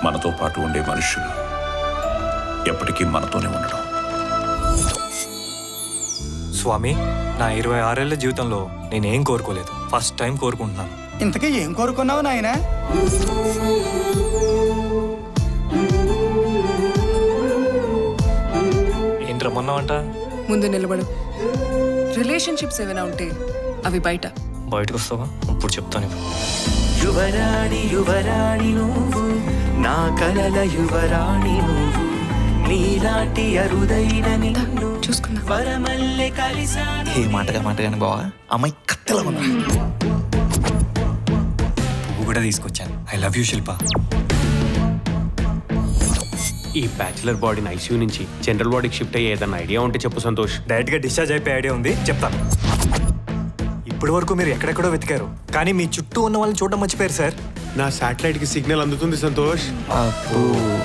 మనతో పాటు ఉండే మనుషులు ఎప్పటికీ మనతోనే ఉండడం స్వామి నా ఇరవై ఆరేళ్ల జీవితంలో నేనేం కోరుకోలేదు ఫస్ట్ టైం కోరుకుంటున్నాను ఇంతకీ ఏం కోరుకున్నావు నాయనా ఏంటి రమ్మన్నావంట ముందు నిలబడు రిలేషన్షిప్స్ ఏమైనా ఉంటే అవి బయట బయటకు వస్తావా ఇప్పుడు చెప్తాను ఇప్పుడు. యువరాణి యువరాణి నువ్వు నా కలల యువరాణి నువ్వు నీలాంటి అరుదైన నిన్ను చూసుకుందాం వరమల్లె కలిసాను ఏ మాటగా మాటగానే బావా అమ్మాయి కత్తెలా ఉన్నా పువ్వు కూడా తీసుకొచ్చాను ఐ లవ్ యూ శిల్ప ఈ బ్యాచిలర్ బాడీని ఐసీయూ నుంచి జనరల్ బాడీకి షిఫ్ట్ అయ్యే ఏదన్నా ఐడియా ఉంటే చెప్పు సంతోష్ డైరెక్ట్గా డిశ్చార్జ్ అయిపోయే ఐడియా ఉంది చెప్తాను ఇప్పటి వరకు మీరు ఎక్కడెక్కడో వెతికారు కానీ మీ చుట్టూ ఉన్న వాళ్ళని చూడడం మర్చిపోయారు సార్ నా శాటిలైట్ కి సిగ్నల్ అందుతుంది సంతోష్ అబ్బో.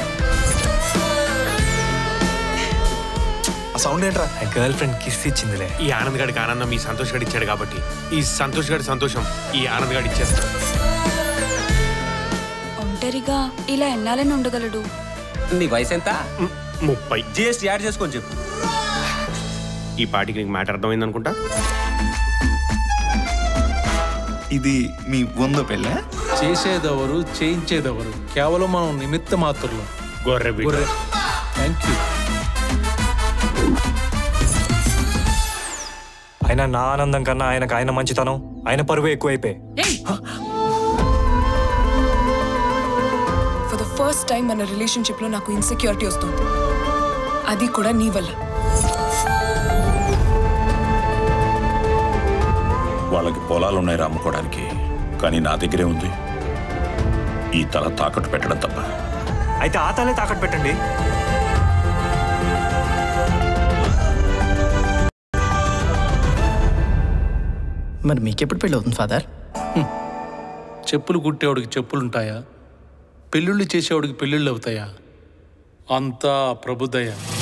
ఆ సౌండ్ ఏంట్రా నా గర్ల్ ఫ్రెండ్ కిస్ ఇచ్చిందిలే ఈ ఆనంద్ గడికి ఆనందం ఈ సంతోష్ గడి ఇచ్చాడు కాబట్టి ఈ సంతోష్ గడి సంతోషం ఈ ఆనంద్ గడి ఇచ్చేస్తాడు ఒంటరిగా ఇలా ఎన్నాలని ఉండగలడు నీ వయసు ఎంత మ్, ముప్పై జిఎస్టీ యాడ్ చేసుకొని చెప్పు ఈ పార్టీకి నీకు మ్యాటర్ అర్థమైంది అనుకుంటా ఇది మీ వందో పెళ్ళ చేసేదెవరు చేయించేదెవరు కేవలం మనం నిమిత్త మాత్రులు గొర్రె బిడ్డ థ్యాంక్ యూ అయినా నా ఆనందం కన్నా ఆయనకు ఆయన మంచితనం ఆయన పరువు ఎక్కువైపోయి ఫర్ ద ఫస్ట్ టైం మన రిలేషన్షిప్ లో నాకు ఇన్సెక్యూరిటీ వస్తుంది అది కూడా నీ వల్ల వాళ్ళకి పొలాలున్నాయి అమ్ముకోవడానికి కానీ నా దగ్గరే ఉంది ఈ తల తాకట్టు పెట్టడం తప్ప అయితే ఆ తలే తాకట్టు పెట్టండి మరి మీకెప్పుడు పెళ్ళి అవుతుంది ఫాదర్ చెప్పులు కుట్టేవాడికి చెప్పులు ఉంటాయా పెళ్ళిళ్ళు చేసేవాడికి పెళ్ళిళ్ళు అవుతాయా అంతా ప్రభుదయ